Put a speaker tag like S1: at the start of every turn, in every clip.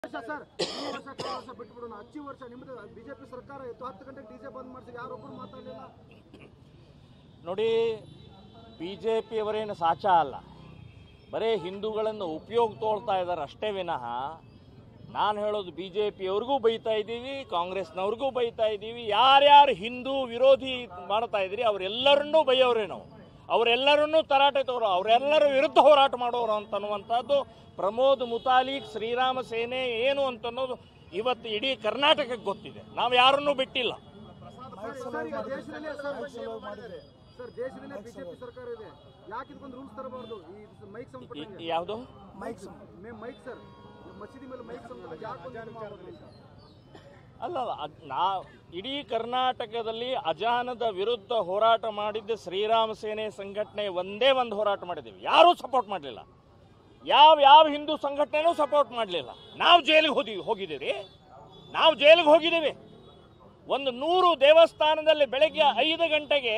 S1: ವರ್ಷ ಸರ್ ಈ ವರ್ಷ ಕಳೆದ ವರ್ಷ ಬಿಟ್ಬಿಡೋಣ ಹಚ್ಚಿ ವರ್ಷ ನಿಮ್ದು ಬಿಜೆಪಿ ಸರ್ಕಾರ ಇತ್ತು ಹತ್ತು ಗಂಟೆಗೆ ಡಿಜೆ ಬಂದ್ ಮಾಡಿಸಿ ಯಾರೊಬ್ಬರು ಮಾತಾಡಲಿಲ್ಲ
S2: ನೋಡಿ ಬಿ ಜೆ ಪಿಯವರೇನು ಸಾಚ ಅಲ್ಲ ಬರೀ ಹಿಂದೂಗಳನ್ನು ಉಪಯೋಗ ತೋಳ್ತಾ ಇದ್ದಾರೆ ಅಷ್ಟೇ ವಿನಃ ನಾನು ಹೇಳೋದು ಬಿ ಜೆ ಪಿಯವ್ರಿಗೂ ಬೈತಾ ಇದ್ದೀವಿ ಕಾಂಗ್ರೆಸ್ನವ್ರಿಗೂ ಬೈತಾ ಇದ್ದೀವಿ ಯಾರ್ಯಾರು ಹಿಂದೂ ವಿರೋಧಿ ಮಾಡ್ತಾ ಇದ್ರಿ ಅವರೆಲ್ಲರನ್ನೂ ಬೈಯೋರೇ ನಾವು ಅವರೆಲ್ಲರನ್ನೂ ತರಾಟೆ ತಗೋರು ಅವರೆಲ್ಲರ ವಿರುದ್ಧ ಹೋರಾಟ ಮಾಡೋರು ಅಂತನ್ನುವಂಥದ್ದು ಪ್ರಮೋದ್ ಮುತಾಲಿಕ್ ಶ್ರೀರಾಮ ಸೇನೆ ಏನು ಅಂತನ್ನೋದು ಇವತ್ತು ಇಡೀ ಕರ್ನಾಟಕಕ್ಕೆ ಗೊತ್ತಿದೆ ನಾವು ಯಾರನ್ನೂ ಬಿಟ್ಟಿಲ್ಲ
S1: ಸರ್ ಈಗ ದೇಶದಲ್ಲೇ ಸರ್ ಸರ್ ದೇಶದಲ್ಲೇ ಬಿಜೆಪಿ ಸರ್ಕಾರ ಇದೆ ಯಾಕೆ ಇದಕ್ಕೊಂದು ರೂಲ್ಸ್ ತರಬಾರ್ದು ಈ ಮೈಕ್ ಸಂಪರ್ಕ
S2: ಯಾವುದು
S1: ಮೈಕ್ ಮೈಕ್ ಸರ್ ಮಸೀದಿ ಮೇಲೆ ಮೈಕ್ ಸಂಪರ್ಕ ಯಾಕೆ ಒಂದು ಇದು ಮಾಡೋದು?
S2: ಅಲ್ಲ ಅಲ್ಲ, ಅದ್ ನಾ ಇಡೀ ಕರ್ನಾಟಕದಲ್ಲಿ ಅಜಾನದ ವಿರುದ್ಧ ಹೋರಾಟ ಮಾಡಿದ್ದ ಶ್ರೀರಾಮ ಸೇನೆ ಸಂಘಟನೆ ಒಂದೇ ಒಂದು ಹೋರಾಟ ಮಾಡಿದ್ದೀವಿ ಯಾರೂ ಸಪೋರ್ಟ್ ಮಾಡಲಿಲ್ಲ ಯಾವ ಯಾವ ಹಿಂದೂ ಸಂಘಟನೆನೂ ಸಪೋರ್ಟ್ ಮಾಡಲಿಲ್ಲ ನಾವು ಜೈಲಿಗೆ ಹೋಗಿ ಹೋಗಿದ್ದೀವಿ ನಾವು ಜೈಲಿಗೆ ಹೋಗಿದ್ದೀವಿ ಒಂದು ನೂರು ದೇವಸ್ಥಾನದಲ್ಲಿ ಬೆಳಗ್ಗೆ ಐದು ಗಂಟೆಗೆ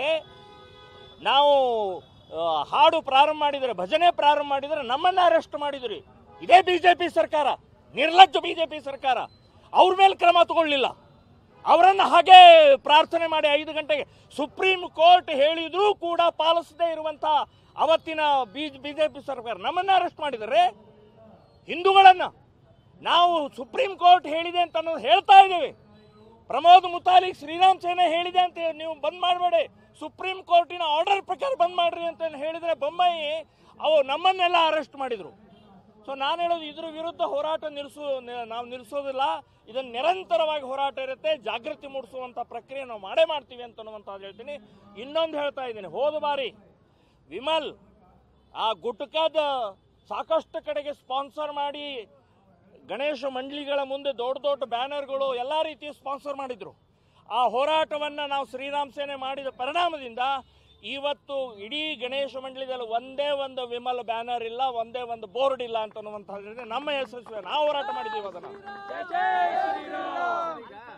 S2: ನಾವು ಆ, ಹಾಡು ಪ್ರಾರಂಭ ಮಾಡಿದರೆ ಭಜನೆ ಪ್ರಾರಂಭ ಮಾಡಿದರೆ ನಮ್ಮನ್ನ ಅರೆಸ್ಟ್ ಮಾಡಿದ್ರಿ ಇದೇ ಬಿಜೆಪಿ ಸರ್ಕಾರ ನಿರ್ಲಜ್ಜ ಬಿಜೆಪಿ ಸರ್ಕಾರ ಅವ್ರ ಮೇಲೆ ಕ್ರಮ ತಗೊಳ್ಳಿಲ್ಲ ಅವರನ್ನು ಹಾಗೆ ಪ್ರಾರ್ಥನೆ ಮಾಡಿ ಐದು ಗಂಟೆಗೆ ಸುಪ್ರೀಂ ಕೋರ್ಟ್ ಹೇಳಿದ್ರೂ ಕೂಡ ಪಾಲಿಸದೇ ಇರುವಂಥ ಅವತ್ತಿನ ಬಿ ಬಿಜೆಪಿ ಸರ್ಕಾರ ನಮ್ಮನ್ನ ಅರೆಸ್ಟ್ ಮಾಡಿದರೆ ಹಿಂದೂಗಳನ್ನ ನಾವು ಸುಪ್ರೀಂ ಕೋರ್ಟ್ ಹೇಳಿದೆ ಅಂತ ಅನ್ನೋದು ಹೇಳ್ತಾ ಇದ್ದೀವಿ ಪ್ರಮೋದ್ ಮುತಾಲಿಕ್ ಶ್ರೀರಾಮ್ ಸೇನೆ ಹೇಳಿದೆ ಅಂತ ನೀವು ಬಂದ್ ಮಾಡಬೇಡಿ ಸುಪ್ರೀಂ ಕೋರ್ಟಿನ ಆರ್ಡರ್ ಪ್ರಕಾರ ಬಂದ್ ಮಾಡ್ರಿ ಅಂತ ಹೇಳಿದ್ರೆ ಬೊಮ್ಮಾಯಿ ಅವು ನಮ್ಮನ್ನೆಲ್ಲ ಅರೆಸ್ಟ್ ಮಾಡಿದ್ರು ಸೊ ನಾನು ಹೇಳೋದು ಇದ್ರ ವಿರುದ್ಧ ಹೋರಾಟ ನಿಲ್ಲಿಸು ನಿ- ನಾವು ನಿಲ್ಲಿಸೋದಿಲ್ಲ ಇದನ್ನು ನಿರಂತರವಾಗಿ ಹೋರಾಟ ಇರುತ್ತೆ ಜಾಗೃತಿ ಮೂಡಿಸುವಂಥ ಪ್ರಕ್ರಿಯೆ ನಾವು ಮಾಡೇ ಮಾಡ್ತೀವಿ ಅಂತ ಅನ್ನುವಂಥದ್ದು ಹೇಳ್ತೀನಿ ಇನ್ನೊಂದು ಹೇಳ್ತಾ ಇದ್ದೀನಿ ಹೋದ ಬಾರಿ ವಿಮಲ್ ಆ ಗುಟ್ಕದ ಸಾಕಷ್ಟು ಕಡೆಗೆ ಸ್ಪಾನ್ಸರ್ ಮಾಡಿ ಗಣೇಶ ಮಂಡಳಿಗಳ ಮುಂದೆ ದೊಡ್ಡ ದೊಡ್ಡ ಬ್ಯಾನರ್ಗಳು ಎಲ್ಲ ರೀತಿ ಸ್ಪಾನ್ಸರ್ ಮಾಡಿದ್ರು ಆ ಹೋರಾಟವನ್ನು ನಾವು ಶ್ರೀರಾಮ್ ಸೇನೆ ಮಾಡಿದ ಪರಿಣಾಮದಿಂದ ಇವತ್ತು ಇಡೀ ಗಣೇಶ ಮಂಡಳಿದಲ್ಲಿ ಒಂದೇ ಒಂದು ವಿಮಲ್ ಬ್ಯಾನರ್ ಇಲ್ಲ ಒಂದೇ ಒಂದು ಬೋರ್ಡ್ ಇಲ್ಲ ಅಂತ ಅನ್ನುವಂಥದ್ದು ನಮ್ಮ ಯಶಸ್ವಿ ನಾವು ಹೋರಾಟ ಮಾಡಿದ್ದೀವಿ ಅದನ್ನು
S1: ಈಗ